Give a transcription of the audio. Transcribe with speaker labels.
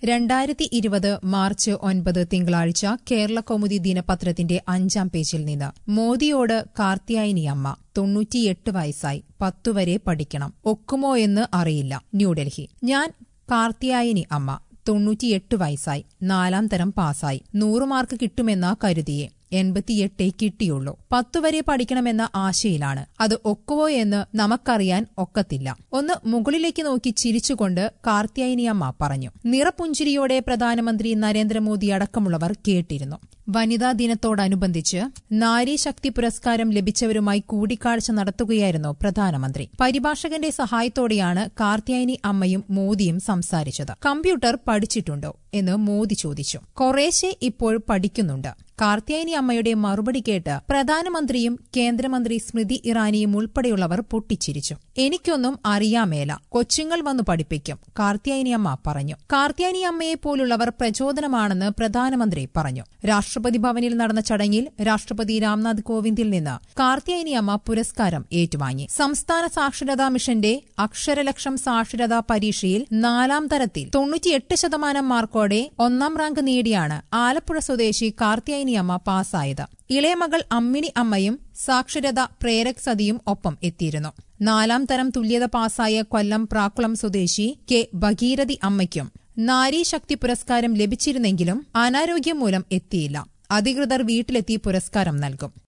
Speaker 1: രണ്ടായിരത്തി ഇരുപത് മാർച്ച് ഒൻപത് തിങ്കളാഴ്ച കേരള കൗമുദി ദിനപത്രത്തിന്റെ അഞ്ചാം പേജിൽ നിന്ന് മോദിയോട് കാർത്തിയായനി അമ്മ തൊണ്ണൂറ്റിയെട്ട് വയസ്സായി പത്തുവരെ പഠിക്കണം ഒക്കുമോ എന്ന് അറിയില്ല ന്യൂഡൽഹി ഞാൻ കാർത്തിയായനി അമ്മ തൊണ്ണൂറ്റിയെട്ട് വയസ്സായി നാലാം തരം പാസ്സായി നൂറ് മാർക്ക് കിട്ടുമെന്നാ കരുതിയേ എൺപത്തിയെട്ടേ കിട്ടിയുള്ളൂ പത്തുവരെ പഠിക്കണമെന്ന ആശയിലാണ് അത് ഒക്കുവോ എന്ന് നമുക്കറിയാൻ ഒക്കത്തില്ല ഒന്ന് മുകളിലേക്ക് നോക്കി ചിരിച്ചുകൊണ്ട് കാർത്തിയായനിയമ്മ പറഞ്ഞു നിറപുഞ്ചിരിയോടെ പ്രധാനമന്ത്രി നരേന്ദ്രമോദി അടക്കമുള്ളവർ കേട്ടിരുന്നു വനിതാ ദിനത്തോടനുബന്ധിച്ച് നാരീശക്തി പുരസ്കാരം ലഭിച്ചവരുമായി കൂടിക്കാഴ്ച നടത്തുകയായിരുന്നു പ്രധാനമന്ത്രി പരിഭാഷകന്റെ സഹായത്തോടെയാണ് കാർത്തിയായനി അമ്മയും മോദിയും സംസാരിച്ചത് കമ്പ്യൂട്ടർ പഠിച്ചിട്ടുണ്ടോ എന്ന് മോദി ചോദിച്ചു കുറേശ്ശെ ഇപ്പോൾ പഠിക്കുന്നുണ്ട് കാർത്തിയായനി അമ്മയുടെ മറുപടി കേട്ട് പ്രധാനമന്ത്രിയും കേന്ദ്രമന്ത്രി സ്മൃതി ഇറാനിയും ഉൾപ്പെടെയുള്ളവർ പൊട്ടിച്ചിരിച്ചു എനിക്കൊന്നും അറിയാമേല കൊച്ചുങ്ങൾ വന്നു പഠിപ്പിക്കും കാർത്തിയായനി അമ്മ പറഞ്ഞു കാർത്തിയായനി അമ്മയെ പോലുള്ളവർ പ്രചോദനമാണെന്ന് പ്രധാനമന്ത്രി പറഞ്ഞു രാഷ്ട്രപതി ഭവനിൽ നടന്ന ചടങ്ങിൽ രാഷ്ട്രപതി രാംനാഥ് കോവിന്ദിൽ നിന്ന് കാർത്തിയായനി അമ്മ പുരസ്കാരം ഏറ്റുവാങ്ങി സംസ്ഥാന സാക്ഷരതാ മിഷന്റെ അക്ഷരലക്ഷം സാക്ഷരതാ പരീക്ഷയിൽ നാലാം തരത്തിൽ തൊണ്ണൂറ്റിയെട്ട് ശതമാനം മാർക്കോടെ ഒന്നാം റാങ്ക് നേടിയാണ് ആലപ്പുഴ സ്വദേശി കാർത്തിയായനി അമ്മ പാസ്സായത് ഇളയമകൾ അമ്മിണി അമ്മയും സാക്ഷരത പ്രേരക് സതിയും ഒപ്പം എത്തിയിരുന്നു നാലാം തരം തുല്യത പാസ്സായ കൊല്ലം പ്രാക്കുളം സ്വദേശി കെ ഭഗീരഥി അമ്മയ്ക്കും നാരീശക്തി പുരസ്കാരം ലഭിച്ചിരുന്നെങ്കിലും അനാരോഗ്യം മൂലം എത്തിയില്ല അധികൃതർ വീട്ടിലെത്തി പുരസ്കാരം നൽകും